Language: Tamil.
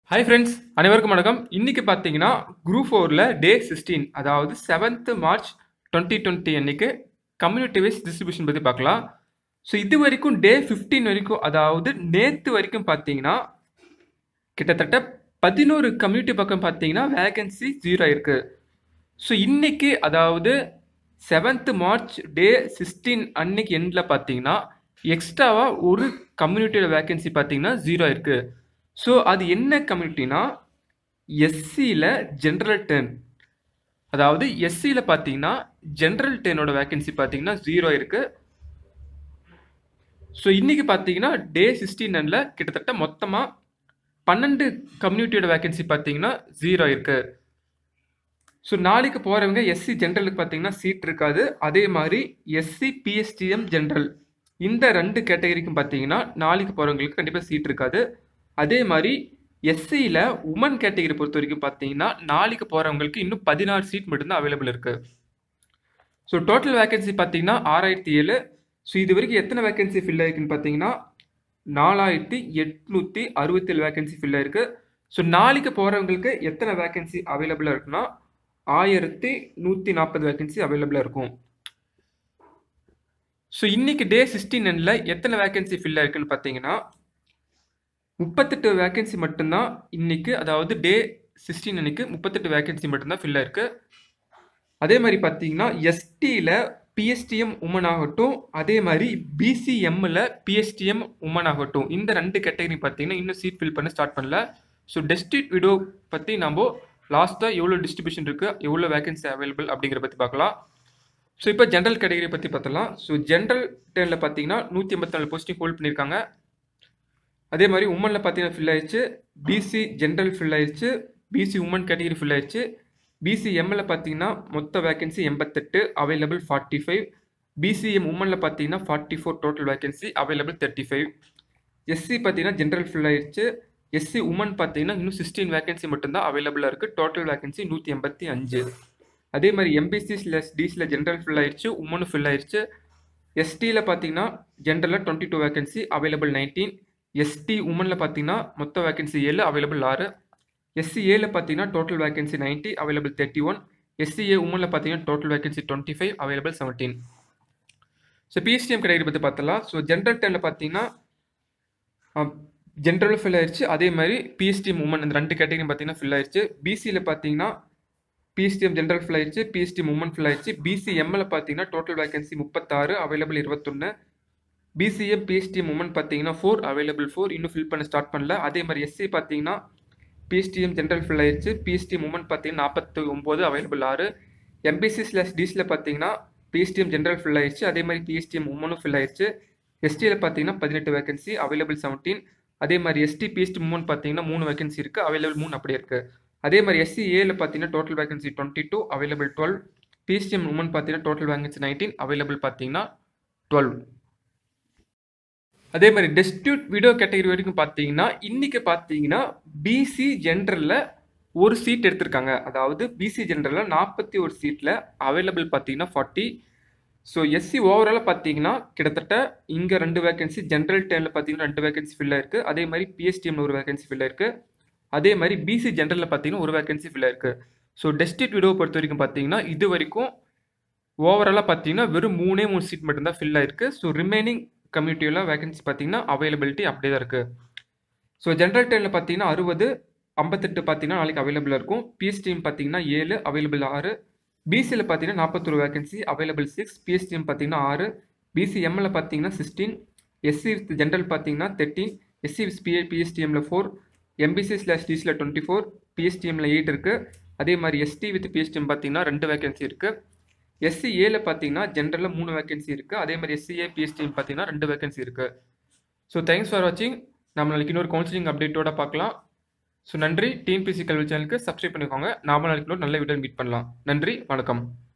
ஹாய் ஃப்ரெண்ட்ஸ் அனைவருக்கும் வணக்கம் இன்னைக்கு பார்த்தீங்கன்னா குரூப் ஃபோரில் டே சிக்ஸ்டீன் அதாவது செவன்த் மார்ச் டுவெண்ட்டி டுவெண்ட்டி அன்னைக்கு கம்யூனிட்டி வைஸ் டிஸ்ட்ரிபியூஷன் பற்றி பார்க்கலாம் ஸோ இது வரைக்கும் டே ஃபிஃப்டீன் வரைக்கும் அதாவது நேற்று வரைக்கும் பார்த்தீங்கன்னா கிட்டத்தட்ட பதினோரு கம்யூனிட்டி பக்கம் பார்த்தீங்கன்னா வேகன்சி ஜீரோ இருக்கு ஸோ இன்னைக்கு அதாவது செவன்த் மார்ச் டே சிக்ஸ்டீன் அன்னைக்கு எண்டில் பார்த்தீங்கன்னா எக்ஸ்ட்ராவாக ஒரு கம்யூனிட்டியோட வேகன்சி பார்த்தீங்கன்னா ஜீரோ இருக்கு ஸோ அது என்ன கம்யூனிட்டினா எஸ்சியில் ஜென்ரல் டென் அதாவது எஸ்சியில் பார்த்தீங்கன்னா ஜென்ரல் டென்னோட வேகன்சி பார்த்தீங்கன்னா ஜீரோ இருக்கு ஸோ இன்னைக்கு பார்த்தீங்கன்னா டே சிக்ஸ்டீனில் கிட்டத்தட்ட மொத்தமாக பன்னெண்டு கம்யூனிட்டியோட வேகன்சி பார்த்தீங்கன்னா ஜீரோ இருக்கு ஸோ நாளைக்கு போகிறவங்க எஸ்சி ஜென்ரலுக்கு பார்த்தீங்கன்னா சீட் இருக்காது அதே மாதிரி எஸ்சி பிஎஸ்டிஎம் ஜென்ரல் இந்த ரெண்டு கேட்டகரிக்கும் பார்த்தீங்கன்னா நாளைக்கு போகிறவங்களுக்கு கண்டிப்பாக சீட் இருக்காது அதே மாதிரி எஸ்சியில் உமன் கேட்டகரி பொறுத்த வரைக்கும் பார்த்தீங்கன்னா நாளைக்கு போகிறவங்களுக்கு இன்னும் பதினாறு சீட் மட்டும்தான் அவைலபிள் இருக்குது ஸோ டோட்டல் வேகன்சி பார்த்தீங்கன்னா ஆறாயிரத்தி ஏழு ஸோ இது வரைக்கும் எத்தனை வேகன்சி ஃபில் ஆயிருக்குன்னு பார்த்தீங்கன்னா நாலாயிரத்தி எட்நூற்றி அறுபத்தேழு வேகன்சி ஃபில் ஆயிருக்கு ஸோ நாளைக்கு போகிறவங்களுக்கு எத்தனை வேகன்சி அவைலபிளாக இருக்குன்னா ஆயிரத்தி நூற்றி நாற்பது வேகன்சி அவைலபிளாக இருக்கும் ஸோ இன்னைக்கு டே சிக்ஸ்டீன் எண்ணில் எத்தனை வேகன்சி ஃபில் ஆயிருக்குன்னு பார்த்தீங்கன்னா முப்பத்தெட்டு வேகன்சி மட்டும்தான் இன்னைக்கு அதாவது டே சிக்ஸ்டீன் அன்னைக்கு முப்பத்தெட்டு வேகன்சி மட்டும்தான் ஃபில் ஆயிருக்கு அதே மாதிரி பார்த்தீங்கன்னா எஸ்டியில் பிஎஸ்டிஎம் உமன் ஆகட்டும் அதே மாதிரி பிசிஎம்மில் பிஎஸ்டிஎம் உமன் ஆகட்டும் இந்த ரெண்டு கேட்டகரி பார்த்தீங்கன்னா இன்னும் சீட் ஃபில் பண்ண ஸ்டார்ட் பண்ணல ஸோ டெஸ்டிட் விடோ பற்றி நம்ம லாஸ்ட்டாக எவ்வளோ டிஸ்ட்ரிபியூஷன் இருக்குது எவ்வளோ வேகன்சி அவைலபிள் அப்படிங்கிற பற்றி பார்க்கலாம் ஸோ இப்போ ஜென்ரல் கேட்டகரி பற்றி பார்த்தலாம் ஸோ ஜென்ரல் டெனில் பார்த்தீங்கன்னா நூற்றி எண்பத்தி நாலு போஸ்டிங் ஹோல்ட் பண்ணியிருக்காங்க அதே மாதிரி உமனில் பார்த்தீங்கன்னா ஃபில் ஆயிடுச்சு பிசி ஜென்ரல் ஃபில் ஆயிடுச்சு பிசி உமன் கேட்டகரி ஃபில் ஆயிடுச்சு பிசி எம்மில் பார்த்தீங்கன்னா மொத்த வேகன்சி எண்பத்தெட்டு அவைலபிள் ஃபார்ட்டி ஃபைவ் பிசிஎம் உமனில் பார்த்தீங்கன்னா forty four total vacancy available thirty five SC பார்த்தீங்கன்னா ஜென்ரல் ஃபில் ஆயிடுச்சு எஸ்சி உமன் பார்த்தீங்கன்னா இன்னும் சிக்ஸ்டீன் வேகன்சி மட்டும்தான் அவைலபிளாக இருக்குது டோட்டல் வேகன்சி நூற்றி எண்பத்தி அஞ்சு அதே மாதிரி எம்பிசி ஸ்லஸ் டிசியில் ஜென்ரல் ஃபில் ஆயிடுச்சு உமனும் ஃபில் ஆயிடுச்சு எஸ்டியில் பார்த்தீங்கன்னா ஜென்ரலில் twenty two vacancy available nineteen ST உமனில் பார்த்தீங்கன்னா மொத்த வேகன்சி ஏழு அவைலபிள் ஆறு எஸ்சி ஏல பார்த்தீங்கன்னா total vacancy ninety available thirty one SCA உமனில் பார்த்தீங்கன்னா total vacancy twenty five available seventeen so PSTM category பற்றி பார்த்தலாம் ஸோ ஜென்ரல் டெனில் பார்த்தீங்கன்னா ஜென்ரலும் ஃபில் ஆயிடுச்சு அதே மாதிரி பிஎஸ்டிஎம் உமன் இந்த ரெண்டு கேட்டகரியும் பார்த்தீங்கன்னா ஃபில் ஆயிடுச்சு பிசியில் பார்த்தீங்கன்னா பிஎஸ்டிஎம் ஜென்ரல் ஃபில் ஆயிடுச்சு பிஎஸ்டிஎம் உமன் ஃபில் ஆயிடுச்சு பிசிஎம்மில் பார்த்தீங்கன்னா டோட்டல் வேகன்சி முப்பத்தாறு அவைலபிள் இருபத்தொன்று பிசிஎம் பிஎஸ்டிஎம் உமன் பார்த்தீங்கன்னா ஃபோர் அவைலபிள் ஃபோர் இன்னும் ஃபில் பண்ண ஸ்டார்ட் பண்ணல அதே மாதிரி எஸ்சி பார்த்தீங்கன்னா பிஎஸ்டிஎம் ஜென்ரல் ஃபில் ஆயிடுச்சு பிஎஸ்டிஎம் உமன் பார்த்தீங்கன்னா நாற்பத்தி ஒம்பது அவைலபிள் ஆறு எம்பிசி ஸ்லாஷ் டிஸில் பார்த்தீங்கன்னா பிஎஸ்டிஎம் ஜென்ரல் ஃபில் ஆயிடுச்சு அதே மாதிரி பிஎஸ்டிஎம் உமனும் ஃபில் ஆயிடுச்சு எஸ்டியில் பார்த்தீங்கன்னா பதினெட்டு வேகன்சி அவைலபிள் செவன்டீன் அதே மாதிரி எஸ்டி பிஎஸ்டி உமன் பார்த்தீங்கன்னா மூணு வேகன்சி இருக்குது அவைலபிள் மூணு அப்படியே இருக்குது அதே மாதிரி எஸ்சி ஏல பார்த்தீங்கன்னா total vacancy twenty two available twelve PSTM women பார்த்தீங்கன்னா டோட்டல் வேகன்சி நைன்டீன் அவைலபிள் பார்த்தீங்கன்னா டுவெல் அதே மாதிரி டெஸ்டியூட் வீடியோ கேட்டகரி வரைக்கும் பார்த்தீங்கன்னா இன்னைக்கு பார்த்தீங்கன்னா பிசி ஜென்ரலில் ஒரு சீட் எடுத்திருக்காங்க அதாவது பிசி ஜென்ரலில் நாற்பத்தி ஒரு சீட்டில் அவைலபிள் பார்த்தீங்கன்னா ஃபார்ட்டி ஸோ எஸ்சி ஓவராலாக பார்த்தீங்கன்னா கிட்டத்தட்ட இங்கே ரெண்டு வேகன்சி ஜென்ரல் டெனில் பார்த்தீங்கன்னா ரெண்டு வேகன்சி ஃபில் ஆயிருக்கு அதே மாதிரி பிஎஸ்டிஎம்ல ஒரு வேகன்சி ஃபில் ஆயிருக்கு அதே மாதிரி பிசி ஜென்ரலில் பார்த்தீங்கன்னா ஒரு வேகன்சி ஃபில் ஆயிருக்கு ஸோ டெஸ்டிட் வீடியோ பொறுத்த வரைக்கும் பார்த்தீங்கன்னா இது வரைக்கும் ஓவராலாக பார்த்தீங்கன்னா வெறும் மூணே மூணு சீட் மட்டும்தான் ஃபில் ஆயிருக்கு ஸோ ரிமைனிங் கம்யூனிட்டியில் வேகன்சி பார்த்தீங்கன்னா அவைலபிலிட்டி அப்படியே தான் இருக்குது ஸோ ஜென்ரல் டெனில் பார்த்தீங்கன்னா அறுபது ஐம்பத்தெட்டு பார்த்தீங்கன்னா நாளைக்கு அவைலபிளாக இருக்கும் பிஎஸ்டிஎம் பார்த்தீங்கன்னா ஏழு அவைலபிள் ஆறு பிசியில் பார்த்தீங்கன்னா நாற்பத்தொரு வேகன்சி அவைலபிள் சிக்ஸ் பிஎஸ்டிஎம் பார்த்தீங்கன்னா ஆறு பிசிஎம்மில் பார்த்தீங்கன்னா சிக்ஸ்டீன் எஸ்சி வித் ஜென்ரல் பார்த்தீங்கன்னா தேர்ட்டீன் எஸ்சி வித் பிஏ பிஎஸ்டிஎம்மில் ஃபோர் எம்பிசி ஸ்லாஷ் டிஸில் டுவெண்ட்டி ஃபோர் பிஎஸ்டிஎம்மில் எயிட் இருக்குது அதே மாதிரி எஸ்டி வித் பிஎஸ்டிஎம் பார்த்தீங்கன்னா ரெண்டு வேகன்சி இருக்குது எஸ்சி ஏல பார்த்தீங்கன்னா ஜென்ரலில் மூணு வேகன்சி இருக்குது அதே மாதிரி எஸ்சிஏ பிஎஸ்டிஎம் பார்த்தீங்கன்னா ரெண்டு வேகன்சி இருக்குது ஸோ தேங்க்ஸ் ஃபார் வாட்சிங் நம்ம நாளைக்கு இன்னொரு கவுன்சிலிங் அப்டேட்டோட பார்க்கலாம் ஸோ நன்றி டிஎன்பிசி கல்வி சேனலுக்கு சப்ஸ்கிரைப் பண்ணிக்கோங்க நாம நாளைக்கு இன்னொரு நல்ல வீடியோ மீட் பண்ணலாம் நன்றி வணக்கம்